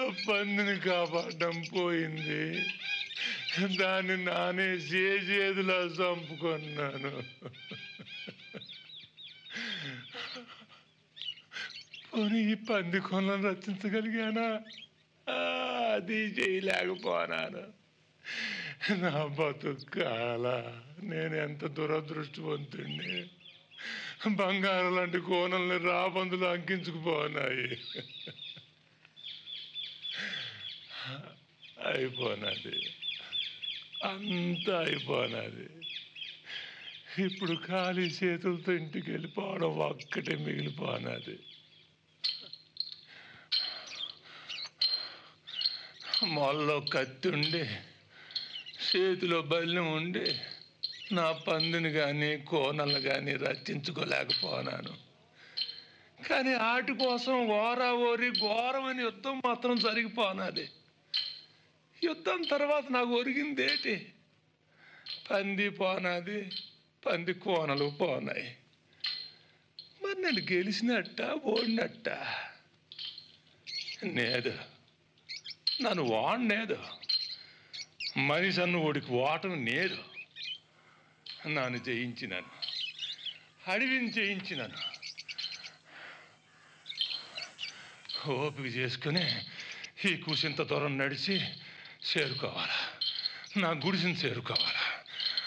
పందిని కాపాడడం పోయింది దాన్ని నానే చేతులా చంపుకున్నాను పోనీ ఈ పంది కొనలను రచించగలిగానా ఆ, అది చేయలేకపోనాను నా బతుకాల నేను ఎంత దురదృష్టవంతుణ్ణి బంగారం లాంటి కోనల్ని రాబందులు అంకించుకుపోనాయి అయిపోనాది అంతా అయిపోనాది ఇప్పుడు ఖాళీ చేతులతో ఇంటికి వెళ్ళిపోవడం ఒక్కటే మిగిలిపోనాది మొల్లో కత్తి ఉండి చేతిలో బల్యం ఉండి నా పందిని కానీ కోనలు కానీ రచించుకోలేకపోనాను కానీ ఆటి కోసం ఓరా ఓరి ఘోరమైన యుద్ధం మాత్రం జరిగిపోనాది యుద్ధం తర్వాత నాకు ఒరిగిందేటి పంది పోనాది పంది కోనలు పోనాయి మరి నేను గెలిచినట్ట ఓడినట్ట లేదు నన్ను వాడినేదు మనిషి అన్న ఓడికి ఓటం నేదు నన్ను జయించినాను అడవిని జయించినాను ఓపిక చేసుకుని ఈ కూసింత దూరం నడిచి చేరుకోవాలా నా గుడిసిని చేరుకోవాలా